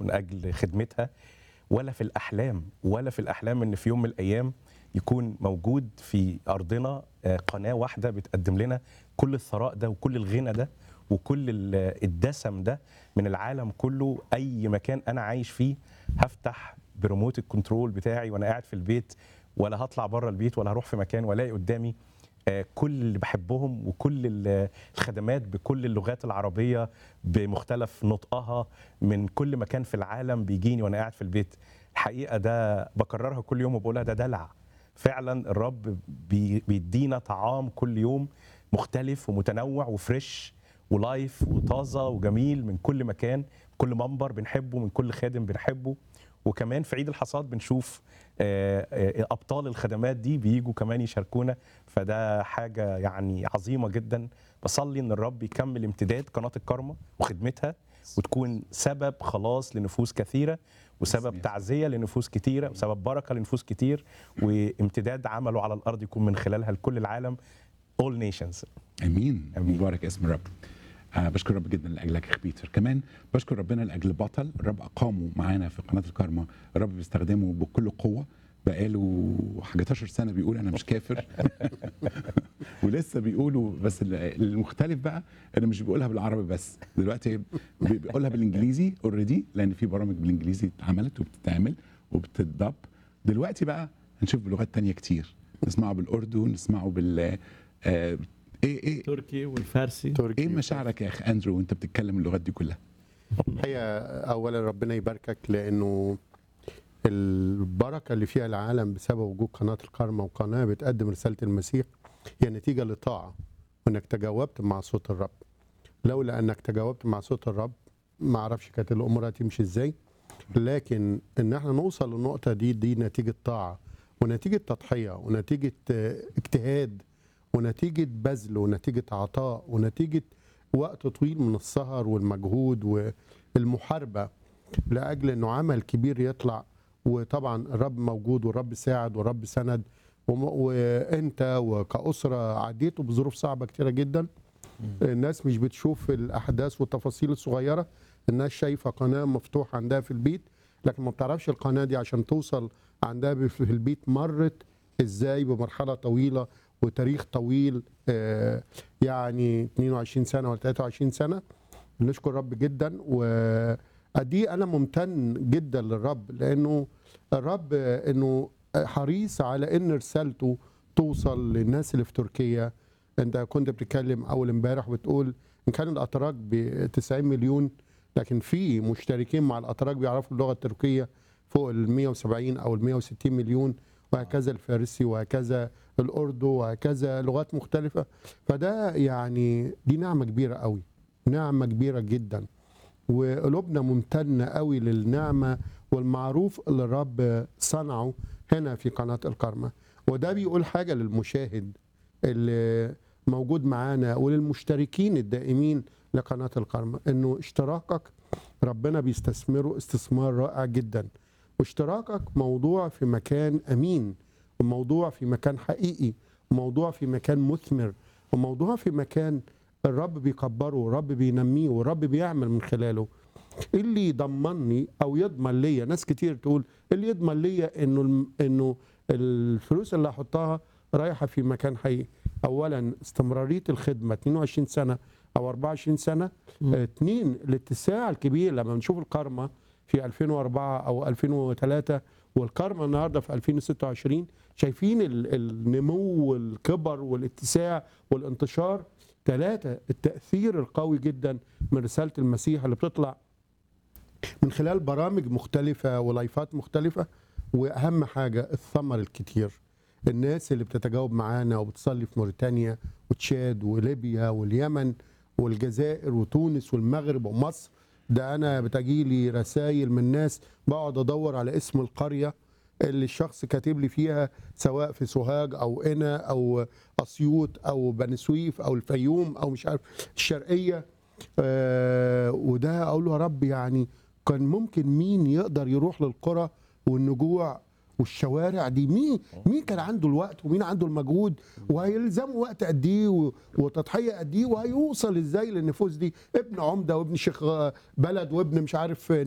من اجل خدمتها ولا في الاحلام ولا في الاحلام ان في يوم من الايام يكون موجود في ارضنا آه، قناه واحده بتقدم لنا كل الثراء ده وكل الغنى ده وكل ال- الدسم ده من العالم كله اي مكان انا عايش فيه هفتح بريموت الكنترول بتاعي وانا قاعد في البيت ولا هطلع بره البيت ولا هروح في مكان والاقي قدامي آه، كل اللي بحبهم وكل ال- الخدمات بكل اللغات العربيه بمختلف نطقها من كل مكان في العالم بيجيني وانا قاعد في البيت الحقيقه ده بكررها كل يوم وبقولها ده دلع فعلا الرب بي- بيدينا طعام كل يوم مختلف ومتنوع وفريش ولايف وطازه وجميل من كل مكان كل منبر بنحبه من كل خادم بنحبه وكمان في عيد الحصاد بنشوف آه، آه، ابطال الخدمات دي بيجوا كمان يشاركونا فده حاجه يعني عظيمه جدا بصلي ان الرب يكمل امتداد قناه الكرمه وخدمتها وتكون سبب خلاص لنفوس كثيره وسبب تعزيه لنفوس كثيره وسبب بركه لنفوس كتير وامتداد عمله على الارض يكون من خلالها لكل العالم all nations امين أمين. مبارك اسم الرب آه بشكر رب جدا لاجلك يا اخ بيتر كمان بشكر ربنا لاجل بطل الرب اقامه معانا في قناه الكارما الرب بيستخدمه بكل قوه بقاله 11 سنه بيقول انا مش كافر ولسه بيقولوا بس ال- المختلف بقى انه مش بيقولها بالعربي بس دلوقتي بي- بيقولها بالانجليزي اوريدي لان في برامج بالانجليزي اتعملت وبتتعمل وبتتضب دلوقتي بقى هنشوف بلغات تانية كتير نسمعه بالاردو نسمعه بال آه، ايه ايه تركي والفارسي ايه مشاعرك يا اخ اندرو وانت بتتكلم اللغات دي كلها الحقيقه اولا ربنا يباركك لانه البركه اللي فيها العالم بسبب وجود قناه الكرمه وقناه بتقدم رساله المسيح هي نتيجه لطاعه وانك تجاوبت مع صوت الرب لولا انك تجاوبت مع صوت الرب ما اعرفش كانت الامور هتمشي ازاي لكن ان احنا نوصل للنقطه دي دي نتيجه طاعه ونتيجه تضحيه ونتيجه آه، اجتهاد ونتيجه بذل ونتيجه عطاء ونتيجه وقت طويل من السهر والمجهود والمحاربه لاجل انه عمل كبير يطلع وطبعا الرب موجود والرب ساعد والرب سند وم- وانت وكاسره عديتوا بظروف صعبه كتيره جدا الناس مش بتشوف الاحداث والتفاصيل الصغيره الناس شايفه قناه مفتوحه عندها في البيت لكن ما بتعرفش القناه دي عشان توصل عندها في البيت مرت ازاي بمرحله طويله وتاريخ طويل آه، يعني 22 سنه ولا 23 سنه نشكر الرب جدا وادي انا ممتن جدا للرب لانه الرب آه، انه حريص على ان رسالته توصل للناس اللي في تركيا انت كنت بتتكلم اول امبارح بتقول ان كان الاتراك ب 90 مليون لكن في مشتركين مع الاتراك بيعرفوا اللغه التركيه فوق ال 170 او ال 160 مليون وهكذا الفارسي وهكذا الاردو وهكذا لغات مختلفه فده يعني دي نعمه كبيره قوي نعمه كبيره جدا وقلوبنا ممتنه قوي للنعمه والمعروف اللي الرب صنعه هنا في قناه الكرمه وده بيقول حاجه للمشاهد اللي موجود معانا وللمشتركين الدائمين لقناه الكرمه انه اشتراكك ربنا بيستثمره استثمار رائع جدا واشتراكك موضوع في مكان امين وموضوع في مكان حقيقي وموضوع في مكان مثمر وموضوع في مكان الرب بيكبره والرب بينميه والرب بيعمل من خلاله اللي يضمني او يضمن ليا ناس كتير تقول اللي يضمن ليا انه الم- انه الفلوس اللي هحطها رايحه في مكان حقيقي اولا استمراريه الخدمه 22 سنه او 24 سنه مم. آه، اثنين الاتساع الكبير لما بنشوف الكارما في 2004 او 2003 والكارما النهارده في 2026 شايفين ال- النمو والكبر والاتساع والانتشار ثلاثة التأثير القوي جدا من رسالة المسيح اللي بتطلع من خلال برامج مختلفة ولايفات مختلفة وأهم حاجة الثمر الكتير الناس اللي بتتجاوب معانا وبتصلي في موريتانيا وتشاد وليبيا واليمن والجزائر وتونس والمغرب ومصر ده أنا بتجيلي رسائل من ناس بقعد أدور على اسم القرية اللي الشخص كاتب لي فيها سواء في سوهاج او قنا او اسيوط او بني سويف او الفيوم او مش عارف الشرقيه آه وده اقول له يا رب يعني كان ممكن مين يقدر يروح للقرى والنجوع والشوارع دي مين مين كان عنده الوقت ومين عنده المجهود وهيلزمه وقت قد ايه و- وتضحيه قد ايه وهيوصل ازاي للنفوس دي ابن عمده وابن شيخ بلد وابن مش عارف